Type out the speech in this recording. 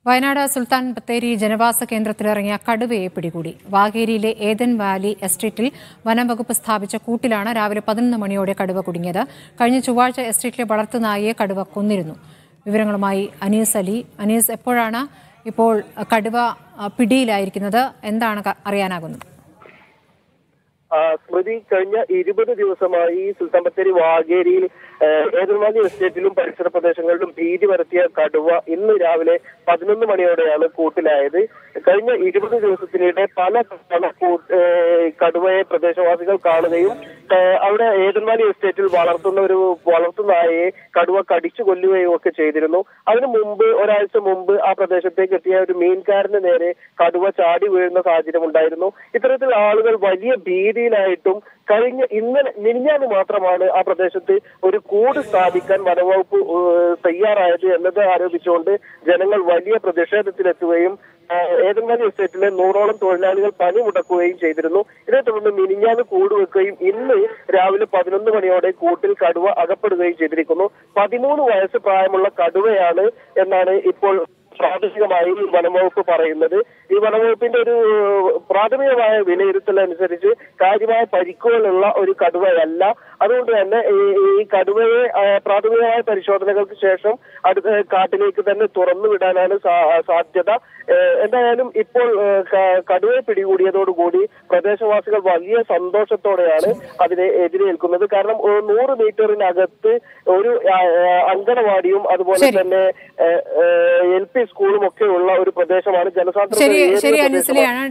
വയനാട് സുൽത്താൻ ബത്തേരി ജനവാസ കേന്ദ്രത്തിലിറങ്ങിയ കടുവയെ പിടികൂടി വാഗേരിയിലെ ഏതൻ വാലി എസ്റ്റേറ്റിൽ വനംവകുപ്പ് സ്ഥാപിച്ച കൂട്ടിലാണ് രാവിലെ പതിനൊന്ന് മണിയോടെ കടുവ കുടുങ്ങിയത് കഴിഞ്ഞ ചൊവ്വാഴ്ച എസ്റ്റേറ്റിലെ വളർത്തുനായയെ കടുവ കൊന്നിരുന്നു വിവരങ്ങളുമായി അനീസ് അലി അനീസ് എപ്പോഴാണ് ഇപ്പോൾ കടുവ ആ, പിടിയിലായിരിക്കുന്നത് എന്താണ് ക- അറിയാനാകുന്നത് ആ, സ്മൃതി കഴിഞ്ഞ ഇരുപത് ദിവസമായി സുൽത്താൻ ബത്തേരി വാഗേരിയിൽ ഏതുമാലി എസ്റ്റേറ്റിലും പരിസര പ്രദേശങ്ങളിലും ഭീതി പരത്തിയ കടുവ ഇന്ന് രാവിലെ പതിനൊന്ന് മണിയോടെയാണ് കൂട്ടിലായത് കഴിഞ്ഞ ഇരുപത് ദിവസത്തിനിടെ പല തവണ കൂ- ഏ, കടുവയെ പ്രദേശവാസികൾ കാണുകയും ഏ, അവിടെ ഏതുമാലി എസ്റ്റേറ്റിൽ വളർത്തുന്ന ഒരു വളർത്തുനായയെ കടുവ കടിച്ചു കൊല്ലുകയും ഒക്കെ ചെയ്തിരുന്നു അതിനു മുമ്പ് ഒരാഴ്ച മുമ്പ് ആ പ്രദേശത്തേക്ക് എത്തിയ ഒരു മീൻകാരന് നേരെ കടുവ ചാടി വീഴുന്ന സാഹചര്യം ഉണ്ടായിരുന്നു ഇത്തരത്തിൽ ആളുകൾ വലിയ ഭീതിയിലായിട്ടും കഴിഞ്ഞ ഇന്നലെ മിനിഞ്ഞാന്ന് മാത്രമാണ് ആ പ്രദേശത്ത് ഒരു കൂട് സ്ഥാപിക്കാൻ വനവകുപ്പ് ഏഹ്, തയ്യാറായത് എന്നത് ആരോപിച്ചുകൊണ്ട് ജനങ്ങൾ വലിയ പ്രതിഷേധത്തിലെത്തുകയും ഏഹ്, ഏതെങ്കിലും എസ്റ്റേറ്റിലെ നൂറോളം തൊഴിലാളികൾ പണി മുടക്കുകയും ചെയ്തിരുന്നു ഇതേ തുടർന്ന് മിനിഞ്ഞാന്ന് കൂട് വെക്കുകയും ഇന്ന് രാവിലെ പതിനൊന്ന് മണിയോടെ കൂട്ടിൽ കടുവ അകപ്പെടുകയും ചെയ്തിരിക്കുന്നു പതിമൂന്ന് വയസ്സ് പ്രായമുള്ള കടുവയാണ് എന്നാണ് ഇപ്പോൾ പ്രാഥമികമായി വനംവകുപ്പ് പറയുന്നത് ഈ വനംവകുപ്പിന്റെ ഒരു പ്രാഥമികമായ വിലയിരുത്തൽ അനുസരിച്ച് കാര്യമായ പരിക്കുകളുള്ള ഒരു കടുവയല്ല അതുകൊണ്ട് തന്നെ ഈ- ഈ കടുവയെ ആ, പ്രാഥമികമായ പരിശോധനകൾക്ക് ശേഷം അടുത്ത കാട്ടിലേക്ക് തന്നെ തുറന്നു വിടാനാണ് സാ- സാധ്യത ഏഹ് എന്തായാലും ഇപ്പോൾ ഏഹ് ക- കടുവയെ പിടികൂടിയതോടുകൂടി പ്രദേശവാസികൾ വലിയ സന്തോഷത്തോടെയാണ് അതിനെ എതിരേൽക്കുന്നത് കാരണം ഒരു നൂറ് മീറ്ററിനകത്ത് ഒരു ആ, ആ, അങ്കണവാടിയും അതുപോലെ ശരി. തന്നെ എൽ പി സ്കൂളും ഒക്കെ ഉള്ള ഒരു പ്രദേശമാണ് ജനസാന്ദ്രത ശരി ഏറിയ ശരി പ്രദേശമാണ്. അനീസ് അലിയാണ്